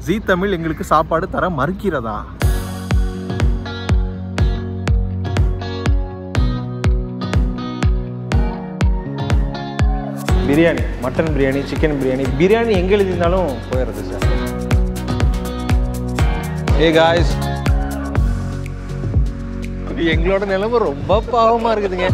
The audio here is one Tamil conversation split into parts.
ஜீ தமிழ் எங்களுக்கு சாப்பாடு தர மறுக்கிறதா பிரியாணி மட்டன் பிரியாணி சிக்கன் பிரியாணி பிரியாணி எங்கே எழுதியிருந்தாலும் போயிடுறது சார் ஏ காய்ஸ் எங்களோட நிலைமை ரொம்ப பாவமா இருக்குதுங்க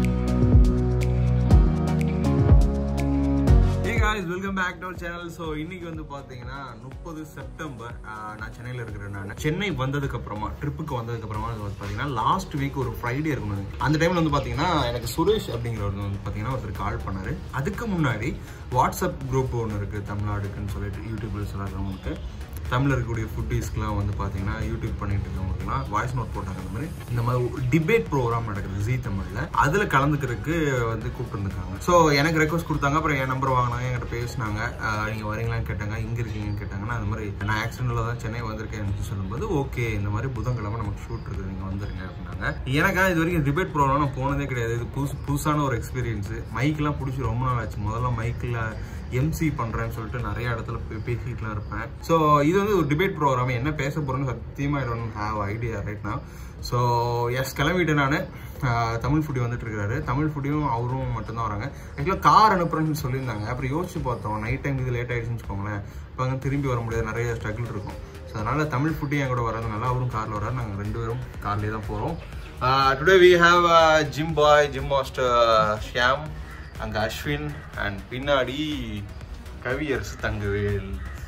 hey guys welcome back to our channel so இன்னைக்கு வந்து பார்த்தீங்கன்னா முப்பது செப்டம்பர் ஆஹ், நான் சென்னையில் இருக்கிறேன் நான் சென்னை வந்ததுக்கு அப்புறமா ட்ரிப்புக்கு வந்ததுக்கு அப்புறமா இது வந்து பார்த்தீங்கன்னா லாஸ்ட் வீக் ஒரு ஃப்ரைடே இருக்கணும் அந்த டைம்ல வந்து பார்த்தீங்கன்னா எனக்கு சுரேஷ் அப்படிங்கிறவர் வந்து பார்த்தீங்கன்னா ஒருத்தர் கால் பண்ணாரு அதுக்கு முன்னாடி வாட்ஸ்அப் குரூப் ஒன்று இருக்கு தமிழ்நாடுக்குன்னு சொல்லிட்டு யூடியூப்ல சொல்லுறவங்களுக்கு தமிழில் இருக்கக்கூடிய ஃபுட்டீஸ்க்குலாம் வந்து பார்த்தீங்கன்னா யூடியூப் பண்ணிட்டு இருக்கவங்களுக்குலாம் வாய்ஸ் நோட் போட்டாங்க இந்த மாதிரி இந்த மாதிரி டிபேட் ப்ரோக்ராம் நடக்குது ஜி தமிழில் அதில் கலந்துக்கிறதுக்கு வந்து கூப்பிட்டுருந்துருக்காங்க ஸோ எனக்கு ரெக்வஸ்ட் கொடுத்தாங்க அப்புறம் என் நம்பர் வாங்கினாங்க என்கிட்ட பேசினாங்க நீங்கள் வரீங்களான்னு கேட்டாங்க இங்கே இருக்கீங்கன்னு கேட்டாங்கன்னா அந்த மாதிரி நான் ஆக்சிடென்ட்டில் தான் சென்னை வந்திருக்கேன்னு சொல்லும்போது ஓகே இந்த மாதிரி புதன்கிழமை நமக்கு ஷூட் இருக்குது நீங்கள் வந்துருங்க அப்படின்னாங்க எனக்கா இது வரைக்கும் டிபேட் ப்ரோக்ராம் நான் போனதே கிடையாது இது புதுசு புதுசான ஒரு எக்ஸ்பீரியன்ஸு மைக்கெலாம் பிடிச்சி ரொம்ப நாள் ஆச்சு முதல்ல மைக்கில் எம்சி பண்றேன்னு சொல்லிட்டு நிறைய இடத்துல போய் பேசிட்டுலாம் இருப்பேன் ஸோ இது வந்து ஒரு டிபேட் ப்ரோக்ராம் என்ன பேச போறேன்னு சத்தியமா I don't have idea right நான் ஸோ எஸ் கிளம்பிட்டேன் நான் தமிழ் ஃபுட்டி வந்துட்டு இருக்காரு தமிழ் ஃபுட்டியும் அவரும் மட்டும்தான் வராங்க ஆக்சுவலாக கார் அனுப்புறேன்னு சொல்லியிருந்தாங்க அப்புறம் யோசிச்சு பார்த்தோம் நைட் டைம் இது லேட் ஆயிடுச்சுன்னு வச்சுக்கோங்களேன் இப்போ அங்கே திரும்பி வர முடியாது நிறைய ஸ்ட்ரகிள் இருக்கும் ஸோ அதனால தமிழ் ஃபுட்டி என் கூட வரதுனால அவரும் காரில் வராரு நாங்கள் ரெண்டு பேரும் கார்லேயே தான் போகிறோம் today we have gym boy gym master Shyam அங்க அஸ்வின் அண்ட் பின்னாடி Kaviyarasu Thangavel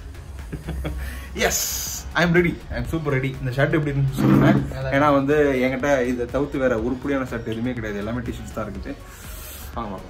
yes I am ready I am super ready இந்த ஷர்ட் எப்படின்னு சொல்லுவேன் ஏன்னா வந்து என்கிட்ட இதை தவிர்த்து வேற உருப்படியான ஷர்ட் எதுவுமே கிடையாது எல்லாமே டிஷர்ட்ஸ் தான் இருக்குது ஆமாம்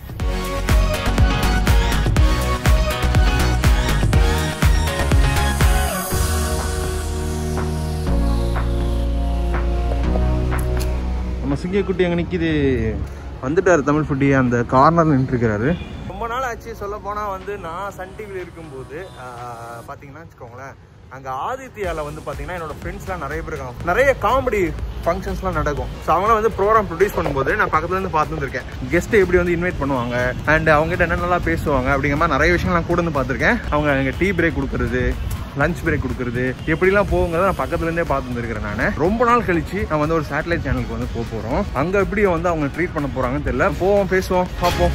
நம்ம சிங்கக்குட்டி அங்கே நிற்கிது வந்துட்டார் தமிழ் ஃபுட்டி அந்த கார்னரில் நின்றுருக்கிறாரு ரொம்ப நாள் ஆச்சு சொல்ல போனால் வந்து நான் சன் டிவியில் இருக்கும்போது ஆஹ், பார்த்தீங்கன்னா வச்சுக்கோங்களேன் அங்கே ஆதித்யாவில் வந்து பார்த்தீங்கன்னா என்னோட ஃப்ரெண்ட்ஸ்லாம் நிறைய பேர் இருக்காங்க நிறைய காமெடி ஃபங்க்ஷன்ஸ்லாம் நடக்கும் ஸோ அவங்களாம் வந்து ப்ரோக்ராம் ப்ரொடியூஸ் பண்ணும்போது நான் பக்கத்துல இருந்து பார்த்துருக்கேன் கெஸ்ட்டை எப்படி வந்து இன்வைட் பண்ணுவாங்க அண்ட் அவங்ககிட்ட என்னென்னலாம் பேசுவாங்க அப்படிங்கிற மாதிரி நிறைய விஷயம் நான் கூட இருந்து பார்த்துருக்கேன் அவங்க அங்கே டீ பிரேக் கொடுக்கறது லஞ்ச் பிரேக் கொடுக்கறது எப்படிலாம் போகுங்கிறத நான் பக்கத்துல இருந்தே பார்த்து வந்துருக்கிறேன் நான் ரொம்ப நாள் கழிச்சு நான் வந்து ஒரு சேட்டலைட் சேனலுக்கு வந்து போக போறோம் அங்க எப்படி வந்து அவங்க ட்ரீட் பண்ண போறாங்கன்னு தெரியல போவோம் பேசுவோம் பார்ப்போம்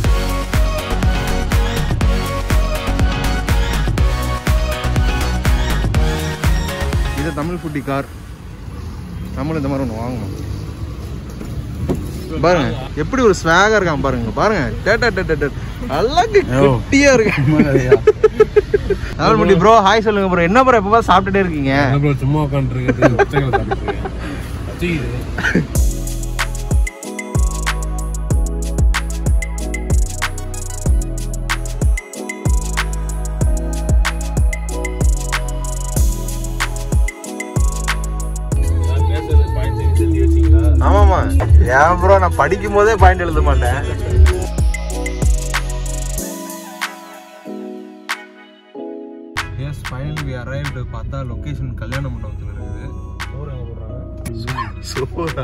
இது தமிழ் ஃபுட்டி கார் நம்மளும் இந்த மாதிரி ஒன்று வாங்கணும் பாருங்க எப்படி ஒரு ஸ்வாகா இருக்கான் பாருங்க பாருங்க டேட்டா டேட்டா அழகு குட்டியா இருக்கு தமிழ்மொழி ப்ரோ ஹாய் சொல்லுங்க ப்ரோ என்ன ப்ரோ எப்போ சாப்பிட்டுட்டே இருக்கீங்க ப்ரோ சும்மா உட்காந்துருக்கிறது பச்சைகளை சாப்பிட்டுருக்கேன் பச்சைக்குது ஆமாமா ஏன் ப்ரோ நான் படிக்கும் போதே பாயிண்ட் எழுத மாட்டேன் எஸ் ஃபைனல் வி அரைவ்டு பார்த்தா லொகேஷன் கல்யாண மண்டபத்தில் இருக்குது சூப்பரா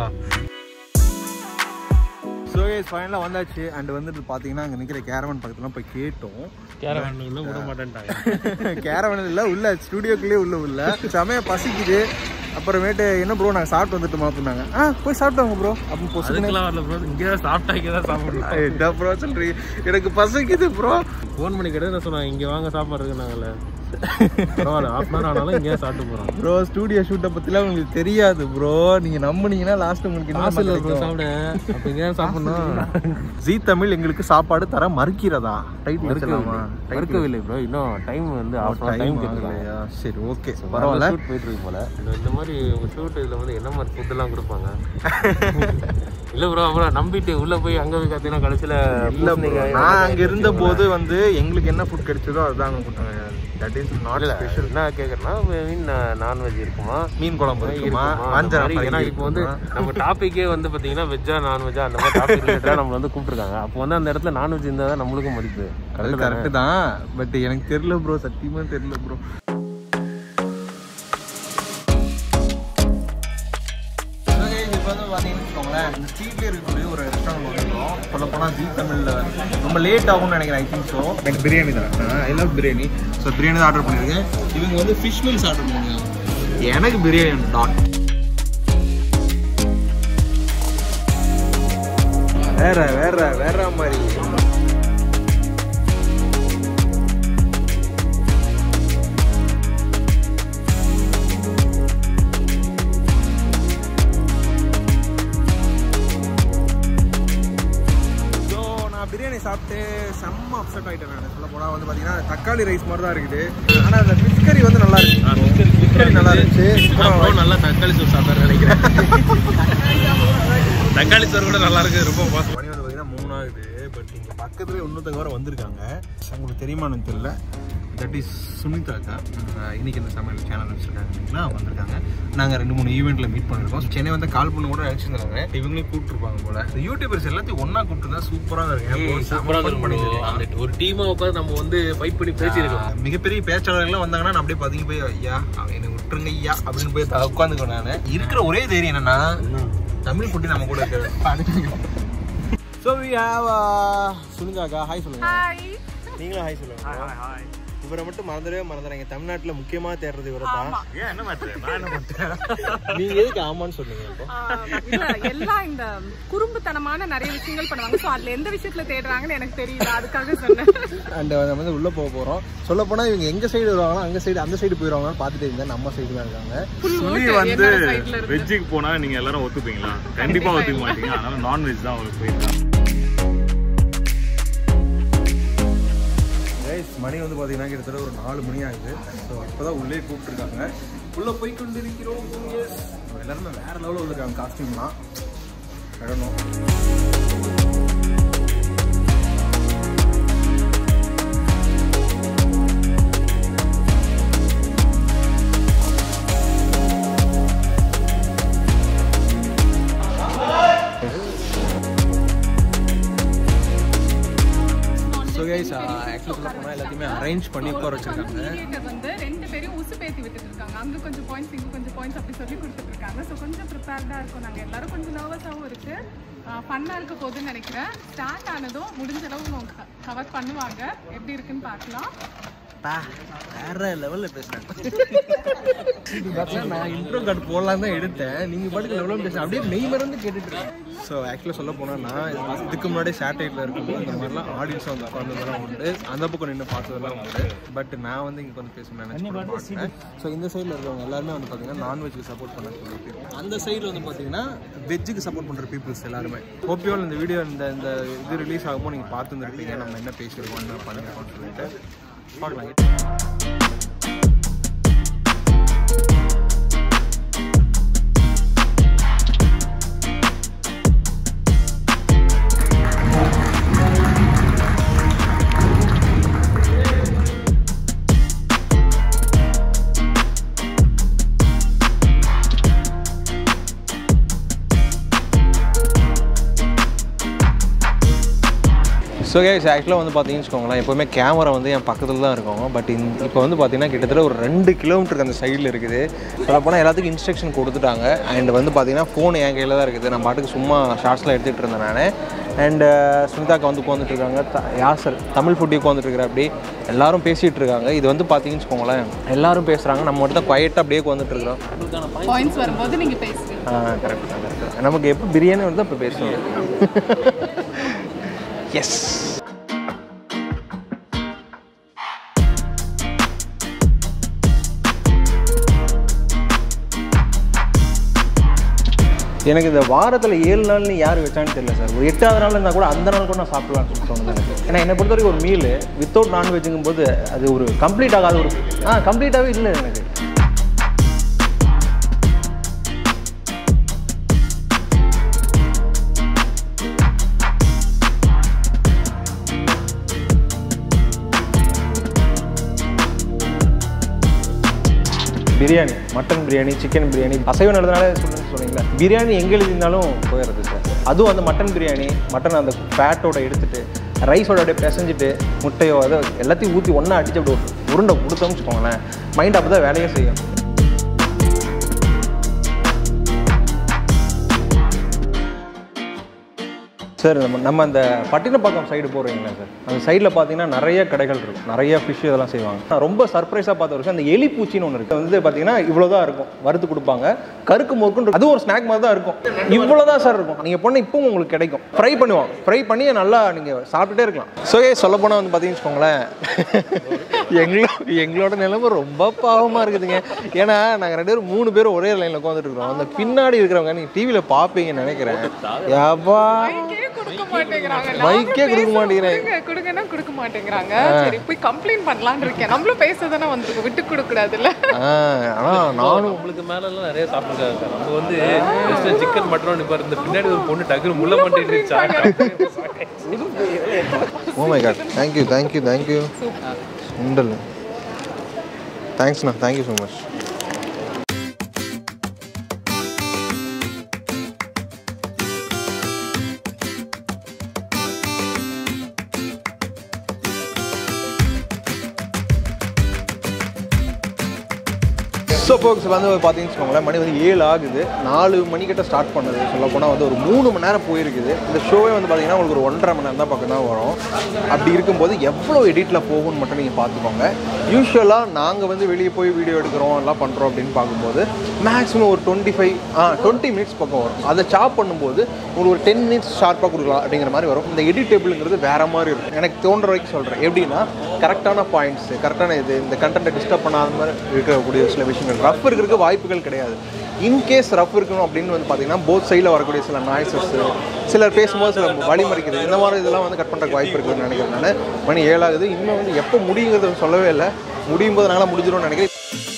ஸோ எஸ் ஃபைனலாக வந்தாச்சு அண்ட் வந்துட்டு பார்த்தீங்கன்னா அங்கே நிற்கிற கேரவன் பக்கத்துலாம் போய் கேட்டோம் கேரவான்ல விட மாட்டேன்ட்டாங்க கேரவன் இல்லை உள்ள ஸ்டுடியோக்குள்ளே உள்ள உள்ள செமையா பசிக்குது அப்புறமேட்டு என்ன ப்ரோ நாங்கள் சாப்பிட்டு வந்துட்டோமா அப்படின்னாங்க ஆ போய் சாப்பிட்டாங்க ப்ரோ அப்போ பொசுக்குன்னு அதுக்கெல்லாம் வரல ப்ரோ இங்கே தான் சாப்பிட்டா இங்கே தான் சாப்பிடலாம் என்ன ப்ரோ சொல்றீங்க எனக்கு பசிக்குது ப்ரோ ஃபோன் பண்ணி கேட்டு என்ன சொன்னாங்க இங்கே வாங்க சாப்பாடு நாங்களே பரவாயில்ல ஹாஃப் அன் ஆனாலும் இங்கே சாப்பிட்டு போகிறோம் ப்ரோ ஸ்டூடியோ ஷூட்டை பற்றிலாம் உங்களுக்கு தெரியாது ப்ரோ நீங்கள் நம்புனீங்கன்னா லாஸ்ட் உங்களுக்கு காசு இல்லை ப்ரோ என்ன சாப்பிட அப்போ இங்கே தான் சாப்பிடணும் ஜி தமிழ் எங்களுக்கு சாப்பாடு தர மறுக்கிறதா டைட்டில் வச்சலாமா மறுக்கவில்லை ப்ரோ இன்னும் டைம் வந்து ஹாஃப் அன் டைம் கேட்டுருக்காங்க சரி ஓகே பரவாயில்ல பரவாயில்ல ஷூட் போயிட்டு இருக்கு போல இந்த- இந்த மாதிரி உங்க ஷூட் இதுல வந்து என்ன மாதிரி ஃபுட் எல்லாம் கொடுப்பாங்க இல்ல ப்ரோ அப்புறம் நம்பிட்டு உள்ள போய் அங்க போய் பார்த்தீங்கன்னா கடைசியில இல்ல bro. பூசணிக்காய் நான் அங்க இருந்த போது வந்து எங்களுக்கு என்ன ஃபுட் கிடைச்சதோ அதுதான் அங்க கொடுத்தாங்க தட் இஸ் நாட் இல்ல, ஸ்பெஷல் என்ன கேக்குறேன்னா மீன் நான்வெஜ் இருக்குமா மீன் குழம்பு இருக்குமா இருக்குமா? அந்த வாஞ்சரம் மாதிரி, fry ஏன்னா இப்போ வந்து இருக்குமா? நம்ம டாபிக்கே வந்து பாத்தீங்கன்னா வெஜ்ஜா நான்வெஜ்ஜா அந்த மாதிரி டாபிக் ரிலேட்டடா நம்மள வந்து கூப்பிட்டுருக்காங்க அப்போ வந்து அந்த இடத்துல நான்வெஜ் இருந்தா தான் நம்மளுக்கும் மதிப்பு அது கரெக்ட் தான் பட் எனக்கு தெரியல ப்ரோ சத்தியமா தெரியல ப்ரோ இப்போ வந்து பார்த்தீங்கன்னு வச்சுக்கோங்களேன் இந்த ஸ்ட்ரீட்ல இருக்கக்கூடிய ஒரு ரெஸ்டாரண்ட் வந்துருக்கோம் சொல்ல போனால் ஜி தமிழில் ரொம்ப லேட் ஆகும்னு நினைக்கிறேன் ஐ திங்க் ஸோ எனக்கு பிரியாணி தான் I love biryani so biryani தான் ஆர்டர் பண்ணியிருக்கேன் இவங்க வந்து ஃபிஷ் மீல்ஸ் ஆர்டர் பண்ணியிருக்காங்க எனக்கு பிரியாணி டாட் வேற வேற வேற மாதிரி ஸோ நான் பிரியாணி சாப்பிட்டு செம்ம அப்செட் ஆகிட்டேன் நான் சொல்ல போனால் வந்து பார்த்தீங்கன்னா தக்காளி ரைஸ் மாதிரி தான் இருக்குது ஆனால் அந்த ஃபிஷ் கறி வந்து நல்லா இருக்கு ஃபிஷ் கறி நல்லா இருந்துச்சு அப்புறம் நல்லா தக்காளி சோறு சாப்பிட்றேன் நினைக்கிறேன் தக்காளி சோறு கூட நல்லா இருக்கு ரொம்ப மோசம் மணி வந்து பார்த்தீங்கன்னா மூணு ஆகுது பட் இங்கே பக்கத்துலேயே இன்னொருத்தங்க வர வந்திருக்காங்க உங்களுக்கு தெரியுமான்னு தெரியல தட் இஸ் சுனிதாக்கா அஹ் இன்னைக்கு இந்த சமையல் சேனல் வச்சிருக்காங்க இல்லைங்களா அவங்க வந்திருக்காங்க நாங்கள் ரெண்டு மூணு ஈவெண்ட்டில் மீட் பண்ணிருக்கோம் சென்னை வந்து கால் பண்ண கூட நினச்சிருந்தாங்க இவங்களையும் கூப்பிட்டுருப்பாங்க போல இந்த யூடியூபர்ஸ் எல்லாத்தையும் ஒன்றா கூப்பிட்டு தான் சூப்பராக இருக்கு சூப்பரா இருக்கும் அந்த ஒரு டீமா உட்காந்து நம்ம வந்து ஃபைட் பண்ணி பேசியிருக்கோம் ஆஹ் மிகப்பெரிய பேச்சாளர்கள்லாம் வந்தாங்கன்னா நான் அப்படியே பதுங்கி போய் ஐயா அவங்க என்னை விட்டுருங்க ஐயா அப்படின்னு போய் உட்காந்துக்கோ நான் இருக்கிற ஒரே தைரியம் என்னன்னா தமிழ் குட்டி நம்ம கூட இருக்கிறது ஸோ வி ஹாவ் சுனிதாக்கா ஹாய் சொல்லுங்க ஹாய் நீங்களும் ஹாய் சொல்லுங்க இவரை மட்டும் மறந்துடவே மறந்துடுறீங்க தமிழ்நாட்டுல முக்கியமா தேடுறது இவரை தான் ஏன் என்ன மாற்று நான் என்ன மாட்டேன் நீங்க எதுக்கு ஆமான்னு சொன்னீங்க இப்போ இல்ல எல்லாம் இந்த குறும்புத்தனமான நிறைய விஷயங்கள் பண்ணுவாங்க சோ அதுல எந்த விஷயத்துல தேடுறாங்கன்னு எனக்கு தெரியல அதுக்காக சொன்னேன் அண்ட் நம்ம வந்து உள்ள போக போறோம் சொல்ல போனா இவங்க எங்க சைடு வருவாங்களோ அங்க சைடு அந்த சைடு போயிருவாங்கன்னு பார்த்துட்டு இருந்தேன் நம்ம சைடு தான் இருக்காங்க Full சுனி vote வந்து என்னோட sideல இருந்து. வெஜ்ஜுக்கு போனா நீங்க எல்லாரும் ஒத்துப்பீங்களா கண்டிப்பா ஒத்துக்க மாட்டீங்க அதனால நான்வெஜ் தான் அவங்களுக்கு போயிருக்காங்க கைஸ் மணி வந்து பார்த்தீங்கன்னா கிட்டத்தட்ட ஒரு நாலு மணி ஆகுது ஸோ இப்போதான் உள்ளே கூப்பிட்டுருக்காங்க உள்ளே போய் கொண்டு இருக்கிறோம் எஸ் எல்லாருமே வேற லெவலில் வந்துருக்காங்க காஸ்டியூம்லாம் இடணும் ஸோ கைஸ் ஆக்சுவலி சொல்ல போனால் எல்லாத்தையுமே அரேஞ்ச் பண்ணி உட்கார வச்சிருக்காங்க Mediator வந்து ரெண்டு பேரும் உசு பேத்தி விட்டுட்டு இருக்காங்க அங்க கொஞ்சம் பாயிண்ட்ஸ் இங்க கொஞ்சம் பாயிண்ட்ஸ் அப்படி சொல்லி கொடுத்துட்டு இருக்காங்க ஸோ கொஞ்சம் ப்ரிப்பேர்டா இருக்கும் நாங்க எல்லாரும் கொஞ்சம் நர்வஸாகவும் இருக்கு ஃபன்னா இருக்க போகுதுன்னு நினைக்கிறேன் ஸ்டார்ட் ஆனதும் முடிஞ்ச அளவு கவர் பண்ணுவாங்க எப்படி இருக்குன்னு பார்க்கலாம் வேற லெவலில் பேசுறேன் நான் இன்ட்ரோ கார்டு போடலாம் தான் எடுத்தேன் நீங்க பாட்டுக்கு லெவலில் பேசுறேன் அப்படியே மெய் மறந்து கேட்டுட்டு இருக்கேன் ஸோ ஆக்சுவலாக சொல்ல போனா இதுக்கு முன்னாடி சேட்டலைட்டில் இருக்கும்போது இந்த மாதிரிலாம் ஆடியன்ஸ் வந்து உட்காந்ததெல்லாம் உண்டு அந்த பக்கம் நின்று பார்த்ததெல்லாம் உண்டு பட் நான் வந்து இங்கே வந்து பேச நினைச்சேன் ஸோ இந்த சைடில் இருக்கிறவங்க எல்லாருமே வந்து பார்த்தீங்கன்னா நான்வெஜ்க்கு சப்போர்ட் பண்ண சொல்லிட்டு அந்த சைடில் வந்து பார்த்தீங்கன்னா வெஜ்ஜுக்கு சப்போர்ட் பண்ணுற பீப்புள்ஸ் எல்லாருமே ஹோப்பியோல் இந்த வீடியோ இந்த இந்த இது ரிலீஸ் ஆகும்போது நீங்கள் பார்த்துருந்துருப்பீங்க நம்ம என்ன பேசியிருக்கோம் என்ன பண்ணியிருக்கோம்னு சொல்லிட்டு பார்க்கலாம் ஸோ கேஸ் ஆக்சுவலாக வந்து பார்த்தீங்கன்னு வச்சுக்கோங்களேன் எப்போவுமே கேமரா வந்து என் பக்கத்தில் தான் இருக்கும் பட் இப்போ வந்து பார்த்தீங்கன்னா கிட்டத்தட்ட ஒரு ரெண்டு கிலோமீட்டருக்கு அந்த சைடில் இருக்குது சொல்ல போனால் எல்லாத்துக்கும் இன்ஸ்ட்ரக்ஷன் கொடுத்துட்டாங்க அண்ட் வந்து பார்த்தீங்கன்னா ஃபோன் என் கையில் தான் இருக்குது நான் பாட்டுக்கு சும்மா ஷார்ட்ஸ்லாம் எடுத்துகிட்டு இருந்தேன் நான் அண்டு சுனிதாக்கா வந்து உட்காந்துட்டு இருக்காங்க த யாசர் தமிழ் ஃபுட்டி உட்காந்துட்டு இருக்கிற அப்படி எல்லாரும் பேசிகிட்டு இருக்காங்க இது வந்து பார்த்தீங்கன்னு வச்சுக்கோங்களேன் எல்லாரும் பேசுகிறாங்க நம்ம மட்டும் தான் குவைட்டாக அப்படியே உட்காந்துட்டு இருக்கிறோம் பாயிண்ட்ஸ் வரும்போது நீங்க பேசுங்க ஆ கரெக்ட் தான் கரெக்ட் நமக்கு எப்போ பிரியாணி வருதோ அப்போ பேசுவோம் எஸ் எனக்கு இந்த வாரத்தில் ஏழு நாள்னு யார் வச்சான்னு தெரியல சார் ஒரு எட்டாவது நாள் இருந்தால் கூட அந்த நாள் கூட நான் சாப்பிடலாம்னு சொல்லி தோணுது எனக்கு ஏன்னா என்னை பொறுத்த வரைக்கும் ஒரு மீல் வித்தவுட் நான்வெஜ்ஜுங்கும் போது அது ஒரு கம்ப்ளீட் ஆகாத ஒரு ஆ கம்ப்ளீட்டாகவே இல்லை எனக்கு பிரியாணி மட்டன் பிரியாணி சிக்கன் பிரியாணி அசைவம் நடந்தனால சொல்லுன்னு சொன்னீங்களா பிரியாணி எங்கே எழுதினாலும் போயிடுறது சார் அதுவும் அந்த மட்டன் பிரியாணி மட்டன் அந்த ஃபேட்டோட எடுத்துட்டு ரைஸோட அப்படியே பிசைஞ்சிட்டு முட்டையோ அதை எல்லாத்தையும் ஊற்றி ஒன்றா அடிச்சு அப்படி ஒரு உருண்டை கொடுத்தோம்னு வச்சுக்கோங்களேன் மைண்ட் அப்போ தான் வேலையே செய்யும் ஸோ சார் நம்ம நம்ம அந்த பட்டினப்பாக்கம் சைடு போகிறீங்களா சார் அந்த சைடில் பார்த்தீங்கன்னா நிறைய கடைகள் இருக்கும் நிறைய ஃபிஷ் இதெல்லாம் செய்வாங்க நான் ரொம்ப சர்ப்ரைஸாக பார்த்த ஒரு விஷயம் அந்த எலி பூச்சின்னு ஒன்று இருக்குது வந்து பார்த்தீங்கன்னா இவ்வளோ தான் இருக்கும் வறுத்து கொடுப்பாங்க கருக்கு முறுக்குன்னு அதுவும் ஒரு ஸ்நாக் மாதிரி தான் இருக்கும் இவ்வளோ தான் சார் இருக்கும் நீங்கள் பொண்ணு இப்பவும் உங்களுக்கு கிடைக்கும் ஃப்ரை பண்ணுவோம் ஃப்ரை பண்ணி நல்லா நீங்கள் சாப்பிட்டுட்டே இருக்கலாம் ஸோ ஏ சொல்ல போனால் வந்து பார்த்தீங்கன்னு வச்சுக்கோங்களேன் எங்களோ எங்களோட நிலைமை ரொம்ப பாவமாக இருக்குதுங்க ஏன்னா நாங்கள் ரெண்டு பேரும் மூணு பேரும் ஒரே லைனில் உட்காந்துட்டு இருக்கிறோம் அந்த பின்னாடி இருக்கிறவங்க நீங்கள் டிவியில் பார்ப்பீங்கன்னு நினைக்கிறேன் யாப்பா மைக்கே கொடுக்க மாட்டேங்கிறாங்க மைக்கே நாங்களும் கொடுக்க மாட்டேங்கிறாங்க. கொடுங்க, கொடுங்கன்னா கொடுக்க மாட்டேங்கிறாங்க சரி போய் கம்ப்ளைண்ட் பண்ணலாம்னு இருக்கேன் நம்மளும் பேச தானே வந்திருக்கோம் விட்டு கொடுக்க கூடாதுல்ல ஆ, ஆனால் நானும் நம்மளுக்கு மேலெல்லாம் நிறைய சாப்பிட்டுருக்காங்க சார் நம்ம வந்து ஜஸ்ட் சிக்கன் மட்டன் நிப்பார் இந்த பின்னாடி ஒரு பொண்ணு டக்குனு முள்ள மாட்டேன்னுச்சா oh my god thank you thank you thank you உண்டல் தேங்க்ஸ்ண்ணா thank you so much so folks வந்து பார்த்தீங்கன்னு வச்சுக்கோங்களேன் மணி வந்து ஏழு ஆகுது நாலு மணிக்கிட்ட ஸ்டார்ட் பண்ணது சொல்ல போனால் வந்து ஒரு மூணு மணி நேரம் போயிருக்குது இந்த ஷோவே வந்து பார்த்தீங்கன்னா உங்களுக்கு ஒரு ஒன்றரை மணி நேரம் தான் பக்கம் தான் வரும் அப்படி இருக்கும்போது எவ்வளோ எடிட்டில் போகும்னு மட்டும் நீங்கள் பார்த்துக்கோங்க யூஸ்வலாக நாங்கள் வந்து வெளியே போய் வீடியோ எடுக்கிறோம் எல்லாம் பண்ணுறோம் அப்படின்னு பார்க்கும்போது மேக்ஸிமம் ஒரு டுவெண்ட்டி ஃபைவ் ஆ டுவெண்ட்டி மினிட்ஸ் பக்கம் வரும் அதை சாப் பண்ணும்போது உங்களுக்கு ஒரு டென் மினிட்ஸ் ஷார்ப்பாக கொடுக்கலாம் அப்படிங்கிற மாதிரி வரும் இந்த எடிட் டேபிளுங்கிறது வேறு மாதிரி இருக்கும் எனக்கு தோன்ற வரைக்கும் சொல்கிறேன் எப்படின்னா கரெக்டான பாயிண்ட்ஸ் கரெக்டான இது இந்த கண்டென்ட்டை டிஸ்டர்ப் பண்ணாத மாதிரி இருக்கக்கூடிய சில விஷயங்கள் ரஃப் இருக்கிறதுக்கு வாய்ப்புகள் கிடையாது இன்கேஸ் ரஃப் இருக்கணும் அப்படின்னு வந்து பார்த்தீங்கன்னா போத் சைடில் வரக்கூடிய சில நாய்ஸஸ் சிலர் பேசும்போது சில வழிமறிக்கிறது இந்த மாதிரி இதெல்லாம் வந்து கட் பண்ணுறதுக்கு வாய்ப்பு இருக்குதுன்னு நினைக்கிறேன் நான் மணி ஏழாகுது இன்னும் வந்து எப்போ முடியுங்கிறது சொல்லவே இல்லை முடியும் போது நாங்களாம் முடிஞ்சிடும்னு நினைக்கிறேன்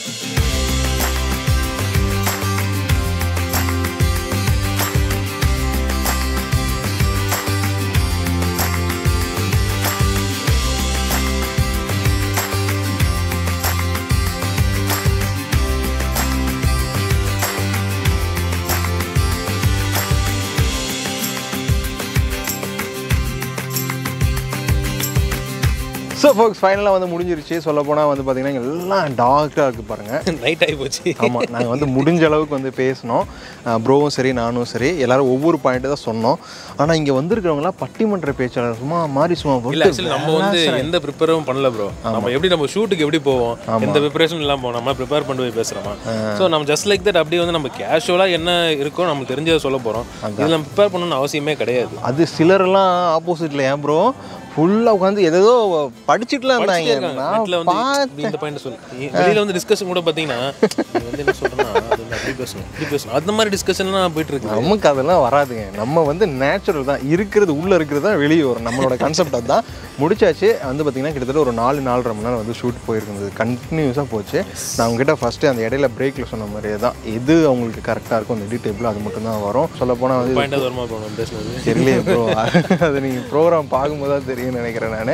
ஸோ ஃபோக்ஸ் ஃபைனலாக வந்து முடிஞ்சிருச்சு சொல்ல போனால் வந்து பார்த்தீங்கன்னா எல்லாம் டார்க்காக இருக்குது பாருங்கள் நைட் ஆகி போச்சு ஆமாம் நாங்கள் வந்து முடிஞ்ச அளவுக்கு வந்து பேசினோம் ப்ரோவும் சரி நானும் சரி எல்லாரும் ஒவ்வொரு பாயிண்ட்டு தான் சொன்னோம் ஆனால் இங்கே வந்திருக்கிறவங்களாம் பட்டிமன்ற பேச்சாளர் சும்மா மாறி சும்மா இல்ல போட்டு ஆக்சுவலி நம்ம வந்து எந்த ப்ரிப்பேரும் பண்ணல ப்ரோ நம்ம எப்படி நம்ம ஷூட்டுக்கு எப்படி போவோம் எந்த ப்ரிப்பரேஷன் இல்லாம போவோம் நம்ம ப்ரிப்பேர் பண்ணி போய் பேசுறோமா ஸோ நம்ம ஜஸ்ட் லைக் தட் அப்படியே வந்து நம்ம கேஷுவலா என்ன இருக்கோ நமக்கு தெரிஞ்சதை சொல்ல போறோம் இதுல நம்ம ப்ரிப்பேர் பண்ணணும்னு அவசியமே கிடையாது அது சிலரெல்லாம் ஆப்போசிட்டில் ஏன் ப்ரோ ஃபுல்லாக உட்காந்து எதோ படிச்சுட்டுலாம் படிச்சுட்டே இருந்தாங்க இருக்காங்க. நான் நெட்ல வந்து பார்த்தேன் நீ இந்த பாயிண்ட் சொல்லு நீ வெளியில வந்து டிஸ்கஷன் கூட பாத்தீங்கன்னா நீ வந்து என்ன சொல்றேன்னா அது வந்து அப்படி பேசணும் இப்படி பேசணும் அந்த மாதிரி டிஸ்கஷன்லாம் போயிட்டு இருக்கு நமக்கு அதெல்லாம் வராதுங்க நம்ம வந்து நேச்சுரல் தான் இருக்கிறது உள்ளே இருக்கிறது தான் வெளியே வரும் நம்மளோட கான்செப்ட் அதுதான் முடிச்சாச்சு வந்து பார்த்தீங்கன்னா கிட்டத்தட்ட ஒரு நாலு நாலரை மணி நேரம் வந்து ஷூட் போயிருந்தது கண்டினியூஸாக போச்சு நான் உங்ககிட்ட ஃபஸ்ட்டு அந்த இடையில பிரேக்கில் சொன்ன மாதிரியே தான் எது அவங்களுக்கு கரெக்டாக இருக்கும் அந்த எடிட் டேபிள் அது மட்டும் தான் வரும் சொல்லப் போனால் வந்து பாயிண்ட் வருமா போகணும் பேசுனது தெரியலையே ப்ரோ அது நீங்கள் ப்ரோக்ராம் பார்க்கும்போது தான் தெரியும்னு நினைக்கிறேன் நான்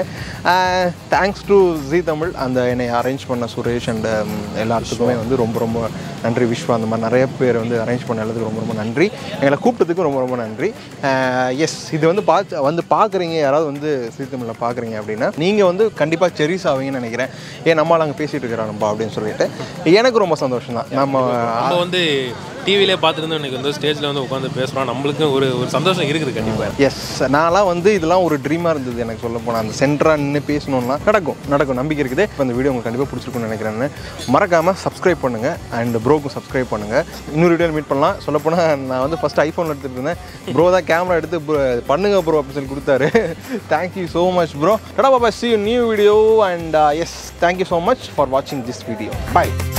தேங்க்ஸ் டு ஜி தமிழ் அந்த என்னை அரேஞ்ச் பண்ண சுரேஷ் அண்ட் எல்லாத்துக்குமே வந்து ரொம்ப ரொம்ப நன்றி விஸ்வா அந்த மாதிரி நிறைய பேர் வந்து அரேஞ்ச் பண்ண எல்லாத்துக்கும் ரொம்ப ரொம்ப நன்றி எங்களை கூப்பிட்டதுக்கு ரொம்ப ரொம்ப நன்றி எஸ் இது வந்து பார்த்து வந்து பார்க்குறீங்க யாராவது வந்து ஜி தமிழில் பார்க்குறீங்க அப்படின்னா நீங்கள் வந்து கண்டிப்பாக செரிஸ் ஆவீங்கன்னு நினைக்கிறேன் ஏன் நம்மளால் அங்கே பேசிகிட்டு இருக்கிறானப்பா அப்படின்னு சொல்லிட்டு எனக்கு ரொம்ப சந்தோஷம் தான் நம்ம நம்ம வந்து டிவிலே பார்த்துருந்து இன்னைக்கு வந்து ஸ்டேஜ்ல வந்து உட்காந்து பேசுறோம் நம்மளுக்கும் ஒரு ஒரு சந்தோஷம் இருக்குது கண்டிப்பா எஸ் நான்லாம் வந்து இதெல்லாம் ஒரு ட்ரீமாக இருந்தது எனக்கு சொல்ல போனால் அந்த சென்டராக நின்று பேசணும்னா நடக்கும் நடக்கும் நம்பிக்கை இருக்குது இப்போ இந்த வீடியோ உங்களுக்கு கண்டிப்பாக பிடிச்சிருக்கும்னு நினைக்கிறேன்னு மறக்காமல் சப்ஸ்கிரைப் பண்ணுங்கள் அண்ட் ப்ரோக்கும் சப்ஸ்கிரைப் பண்ணுங்கள் இன்னொரு வீடியோவில் மீட் பண்ணலாம் சொல்லப்போனால் நான் வந்து ஃபஸ்ட் ஐஃபோன் எடுத்துகிட்டு இருந்தேன் ப்ரோ தான் கேமரா எடுத்து bro, பண்ணுங்க ப்ரோ அப்படின்னு சொல்லி கொடுத்தாரு தேங்க்யூ ஸோ மச் ப்ரோ டடா பாபா see new video and yes thank you so much for வாட்சிங் திஸ் வீடியோ பை